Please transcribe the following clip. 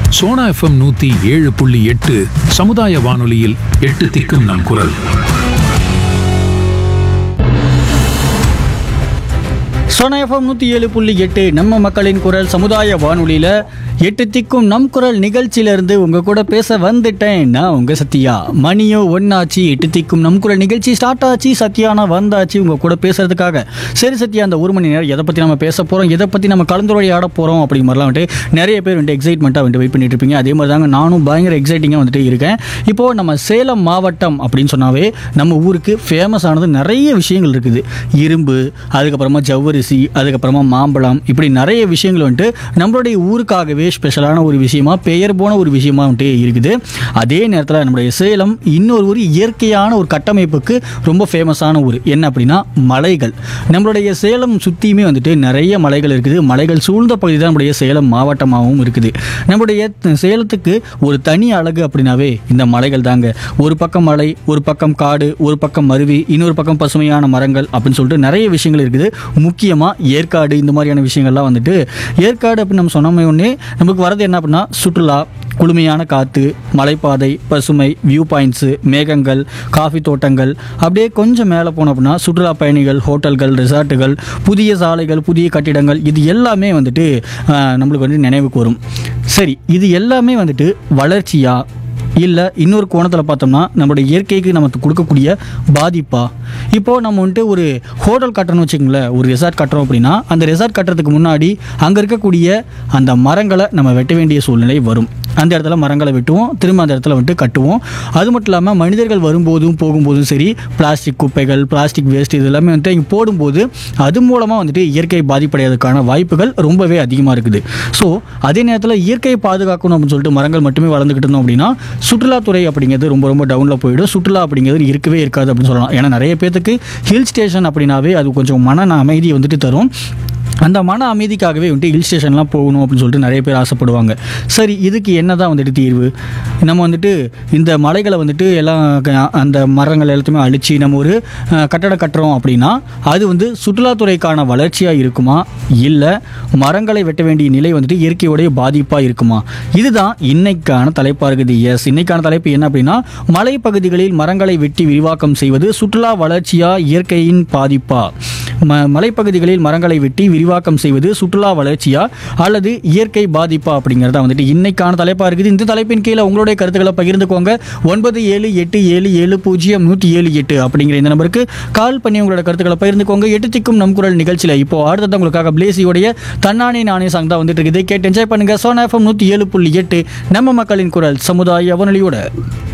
Sona FM நூத்தி ஏழு புள்ளி எட்டு சமுதாய வானொலியில் எட்டு திக்கும் நம் குரல் சோனா எஃப்எம் நூற்றி ஏழு புள்ளி எட்டு நம்ம மக்களின் குரல் சமுதாய வானொலியில் எட்டு திக்கும் நம் குரல் நிகழ்ச்சியிலேருந்து உங்கள் கூட பேச வந்துட்டேன் நான் உங்கள் சத்யா மணியோ ஒன்னாச்சு எட்டு திக்கும் நம் குரல் நிகழ்ச்சி ஸ்டார்ட் ஆச்சு சத்யானா வந்தாச்சு உங்கள் கூட பேசுறதுக்காக சரி சத்யா அந்த ஒரு மணி நேரம் எதை பற்றி நம்ம பேச போகிறோம் எதை பற்றி நம்ம கலந்துரையாட போகிறோம் அப்படி மாதிரிலாம் வந்துட்டு நிறைய பேர் வந்துட்டு எக்ஸைட்மெண்ட்டாக வந்துட்டு வெயிட் பண்ணிட்டு இருப்பீங்க அதே மாதிரி தாங்க நானும் பயங்கர எக்ஸைட்டிங்காக வந்துட்டு இருக்கேன் இப்போது நம்ம சேலம் மாவட்டம் அப்படின்னு சொன்னாவே நம்ம ஊருக்கு ஃபேமஸ் ஆனது நிறைய விஷயங்கள் இருக்குது இரும்பு அதுக்கப்புறமா ஜவ்வரிசி அதுக்கப்புறமா மாம்பழம் இப்படி நிறைய விஷயங்கள் வந்துட்டு நம்மளுடைய ஊருக்காகவே ஸ்பெஷலான ஒரு விஷயமா பெயர் போன ஒரு விஷயமா வந்துட்டு இருக்குது அதே நேரத்தில் நம்மளுடைய சேலம் இன்னொரு ஒரு இயற்கையான ஒரு கட்டமைப்புக்கு ரொம்ப ஃபேமஸான ஊர் என்ன அப்படின்னா மலைகள் நம்மளுடைய சேலம் சுற்றியுமே வந்துட்டு நிறைய மலைகள் இருக்குது மலைகள் சூழ்ந்த பகுதி தான் நம்முடைய சேலம் மாவட்டமாகவும் இருக்குது நம்முடைய த- சேலத்துக்கு ஒரு தனி அழகு அப்படின்னாவே இந்த மலைகள் தாங்க ஒரு பக்கம் மலை ஒரு பக்கம் காடு ஒரு பக்கம் அருவி இன்னொரு பக்கம் பசுமையான மரங்கள் அப்படின்னு சொல்லிட்டு நிறைய விஷயங்கள் இருக்குது முக்கியமாக ஏற்காடு இந்த மாதிரியான விஷயங்கள்லாம் வந்துட்டு ஏற்காடு அப்படின்னு நம்ம சொன்னோமே ஒன்றே நமக்கு வரது என்ன அப்படின்னா சுற்றுலா குளுமையான காற்று மலைப்பாதை பசுமை வியூ பாயிண்ட்ஸு மேகங்கள் காஃபி தோட்டங்கள் அப்படியே கொஞ்சம் மேலே போனோம் அப்படின்னா சுற்றுலா பயணிகள் ஹோட்டல்கள் ரிசார்ட்டுகள் புதிய சாலைகள் புதிய கட்டிடங்கள் இது எல்லாமே வந்துட்டு ஆஹ், நம்மளுக்கு வந்து நினைவுக்கு வரும் சரி இது எல்லாமே வந்துட்டு வளர்ச்சியா இல்லை இன்னொரு கோணத்தில் பார்த்தோம்னா நம்மளுடைய இயற்கைக்கு நமக்கு கொடுக்கக்கூடிய பாதிப்பா இப்போது நம்ம வந்துட்டு ஒரு ஹோட்டல் கட்டுறோம்னு வச்சுக்கோங்களேன் ஒரு ரெசார்ட் கட்டுறோம் அப்படின்னா அந்த ரெசார்ட் கட்டுறதுக்கு முன்னாடி அங்கே இருக்கக்கூடிய அந்த மரங்களை நம்ம வெட்ட வேண்டிய சூழ்நிலை வரும் அந்த இடத்துல மரங்களை வெட்டுவோம் திரும்ப அந்த இடத்துல வந்துட்டு கட்டுவோம் அது மட்டும் இல்லாமல் மனிதர்கள் வரும்போதும் போகும்போதும் சரி பிளாஸ்டிக் குப்பைகள் பிளாஸ்டிக் வேஸ்ட் இது எல்லாமே வந்துட்டு இங்கே போடும்போது அது மூலமாக வந்துட்டு இயற்கை பாதிப்படைவதற்கான வாய்ப்புகள் ரொம்பவே அதிகமாக இருக்குது ஸோ அதே நேரத்தில் இயற்கையை பாதுகாக்கணும் அப்படின்னு சொல்லிட்டு மரங்கள் மட்டுமே வளர்ந்துக்கிட்டு இருந்தோம் அப்படின்னா சுற்றுலாத்துறை அப்படிங்கிறது ரொம்ப ரொம்ப டவுனில் போயிடும் சுற்றுலா அப்படிங்கிறது இருக்கவே இருக்காது அப்படின்னு சொல்லலாம் ஏன்னா நிறைய பேர்த்துக்கு ஹில் ஸ்டேஷன் அப்படின்னாவே அது கொஞ்சம் மன அமைதி வந்துட்டு தரும் அந்த மன அமைதிக்காகவே வந்துட்டு ஹில் ஸ்டேஷன்லாம் போகணும் அப்படின்னு சொல்லிட்டு நிறைய பேர் ஆசைப்படுவாங்க சரி இதுக்கு என்ன தான் வந்துட்டு தீர்வு நம்ம வந்துட்டு இந்த மலைகளை வந்துட்டு எல்லாம் க- அந்த மரங்கள் எல்லாத்தையுமே அழித்து நம்ம ஒரு அஹ், கட்டடம் கட்டுறோம் அப்படின்னா அது வந்து சுற்றுலாத்துறைக்கான வளர்ச்சியாக இருக்குமா இல்லை மரங்களை வெட்ட வேண்டிய நிலை வந்துட்டு இயற்கையோடைய பாதிப்பாக இருக்குமா இதுதான் இன்னைக்கான தலைப்பாக இருக்குது எஸ் இன்னைக்கான தலைப்பு என்ன அப்படின்னா மலைப்பகுதிகளில் மரங்களை வெட்டி விரிவாக்கம் செய்வது சுற்றுலா வளர்ச்சியா இயற்கையின் பாதிப்பா ம மலைப்பகுதிகளில் மரங்களை வெட்டி விரிவாக்கம் செய்வது சுற்றுலா வளர்ச்சியா அல்லது இயற்கை பாதிப்பா அப்படிங்கிறதா வந்துட்டு இன்னைக்கான தலைப்பாக இருக்குது இந்த தலைப்பின் கீழே உங்களுடைய கருத்துக்களை பகிர்ந்துக்கோங்க ஒன்பது ஏழு எட்டு ஏழு ஏழு பூஜ்ஜியம் நூற்றி ஏழு எட்டு அப்படிங்கிற இந்த நம்பருக்கு கால் பண்ணி உங்களோட கருத்துக்களை பகிர்ந்துக்கோங்க எட்டு திக்கும் நம் குரல் நிகழ்ச்சியில் இப்போ அடுத்தது உங்களுக்காக பிளேசியோடைய தன்னானே நானே சாங் தான் வந்துட்டு இருக்குது கேட்டு என்ஜாய் பண்ணுங்க சோனா எஃப்எம் நூற்றி ஏழு புள்ளி எட்டு நம்ம மக்களின் குரல் சமுதாய அவனொலியோட